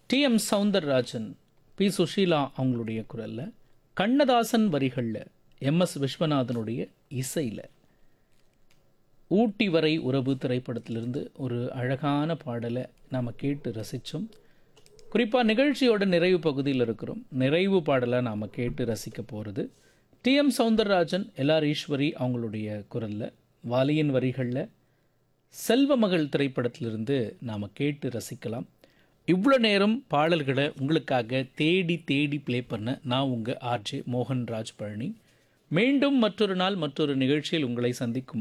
D M Soundararajan P Susheela அவங்களுடைய குரலில் கண்ணதாசன் வரிகளில் எம் எஸ் விஸ்வநாதனுடைய இசையில் ஊட்டி வரை உறவு திரைப்படத்திலிருந்து ஒரு அழகான பாடலை நாம் கேட்டு ரசித்தோம் குறிப்பாக நிகழ்ச்சியோட நிறைவு பகுதியில் இருக்கிறோம் நிறைவு பாடலை நாம் கேட்டு ரசிக்க போகிறது T M Soundararajan L R அவங்களுடைய குரலில் வாலியின் வரிகளில் செல்வ மகள் திரைப்படத்திலிருந்து நாம் கேட்டு ரசிக்கலாம் இவ்வளோ நேரம் பாடல்களை உங்களுக்காக தேடி தேடி ப்ளே பண்ண நான் உங்கள் ஆர்ஜே மோகன்ராஜ் பழனி மீண்டும் மற்றொரு நாள் மற்றொரு நிகழ்ச்சியில் உங்களை சந்திக்கும்